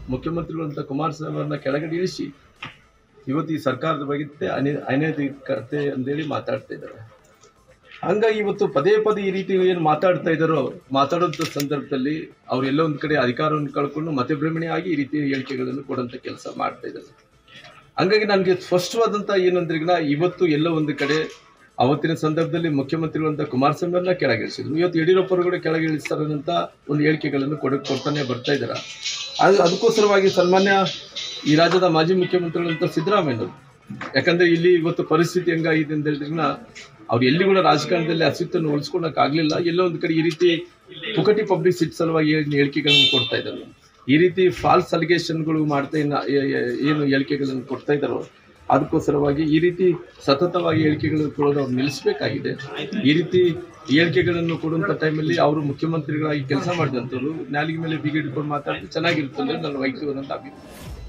ಮುಖ್ಯಮಂತ್ರಿಗಳಂತ ಕುಮಾರಸ್ವಾಮಿ ಅವ್ರನ್ನ ಕೆಳಗಡೆ ಇಳಿಸಿ ಇವತ್ತು ಈ ಸರ್ಕಾರದ ಬಗ್ಗೆ ಅನಿ ಅನೈತಿಕತೆ ಅಂತೇಳಿ ಮಾತಾಡ್ತಾ ಇದ್ದಾರೆ ಹಂಗಾಗಿ ಇವತ್ತು ಪದೇ ಪದೇ ಈ ರೀತಿ ಏನು ಮಾತಾಡ್ತಾ ಇದ್ದಾರೋ ಮಾತಾಡೋಂಥ ಸಂದರ್ಭದಲ್ಲಿ ಅವ್ರು ಎಲ್ಲೋ ಒಂದು ಕಡೆ ಅಧಿಕಾರವನ್ನು ಕಳ್ಕೊಂಡು ಮತಭ್ರಮಣೆ ಆಗಿ ಈ ರೀತಿ ಹೇಳಿಕೆಗಳನ್ನು ಕೊಡುವಂಥ ಕೆಲಸ ಮಾಡ್ತಾ ಇದ್ದಾರೆ ಹಂಗಾಗಿ ನನಗೆ ಸ್ಪಷ್ಟವಾದಂಥ ಏನಂದ್ರೆ ಈಗ ಇವತ್ತು ಎಲ್ಲೋ ಒಂದು ಕಡೆ ಅವತ್ತಿನ ಸಂದರ್ಭದಲ್ಲಿ ಮುಖ್ಯಮಂತ್ರಿಗಳಂತ ಕುಮಾರಸ್ವಾಮಿ ಅವ್ರನ್ನ ಕೆಳಗಿಳಿಸಿದ್ರು ಇವತ್ತು ಯಡಿಯೂರಪ್ಪರು ಕೂಡ ಕೆಳಗಿಳಿಸ್ತಾರಂತ ಒಂದು ಹೇಳಿಕೆಗಳನ್ನು ಕೊಡ ಕೊಡ್ತಾನೆ ಬರ್ತಾ ಇದ್ದಾರೆ ಅದು ಅದಕ್ಕೋಸ್ಕರವಾಗಿ ಸನ್ಮಾನ್ಯ ಈ ರಾಜ್ಯದ ಮಾಜಿ ಮುಖ್ಯಮಂತ್ರಿಗಳಂತ ಸಿದ್ದರಾಮಯ್ಯನವರು ಯಾಕಂದ್ರೆ ಇಲ್ಲಿ ಇವತ್ತು ಪರಿಸ್ಥಿತಿ ಹೆಂಗಾಗಿದೆ ಅಂತ ಹೇಳಿದ್ರೆ ಅವ್ರು ಎಲ್ಲಿ ಕೂಡ ರಾಜಕಾರಣದಲ್ಲಿ ಅಸ್ತಿತ್ವವನ್ನು ಉಳಿಸ್ಕೊಳಕ್ ಆಗ್ಲಿಲ್ಲ ಎಲ್ಲೋ ಒಂದು ಕಡೆ ಈ ರೀತಿ ಪುಕಟಿ ಪಬ್ಲಿಸಿಟಿ ಸಲುವಾಗಿ ಏನ್ ಹೇಳಿಕೆಗಳನ್ನು ಕೊಡ್ತಾ ಇದ್ದಾರೆ ಈ ರೀತಿ ಫಾಲ್ಸ್ ಅಲಿಗೇಷನ್ಗಳು ಮಾಡ್ತಾ ಇನ್ನ ಏ- ಏ- ಏನು ಹೇಳಿಕೆಗಳನ್ನು ಕೊಡ್ತಾ ಇದ್ದಾರೋ ಅದಕ್ಕೋಸ್ಕರವಾಗಿ ಈ ರೀತಿ ಸತತವಾಗಿ ಹೇಳಿಕೆಗಳನ್ನು ಕೊಡೋದು ಅವ್ರು ನಿಲ್ಲಿಸಬೇಕಾಗಿದೆ ಈ ರೀತಿ ಹೇಳಿಕೆಗಳನ್ನು ಕೊಡುವಂಥ ಟೈಮಲ್ಲಿ ಅವರು ಮುಖ್ಯಮಂತ್ರಿಗಳಾಗಿ ಕೆಲಸ ಮಾಡಿದಂಥವ್ರು ನಾಲಿಗೆ ಮೇಲೆ ಬಿಗಿಡ್ಕೊಂಡು ಮಾತಾಡಿದ್ರೆ ಚೆನ್ನಾಗಿರುತ್ತೆ ಅಂದ್ರೆ ನನ್ನ ವೈಯಕ್ತಿಕವಾದಂಥ ಅಭಿಪ್ರಾಯ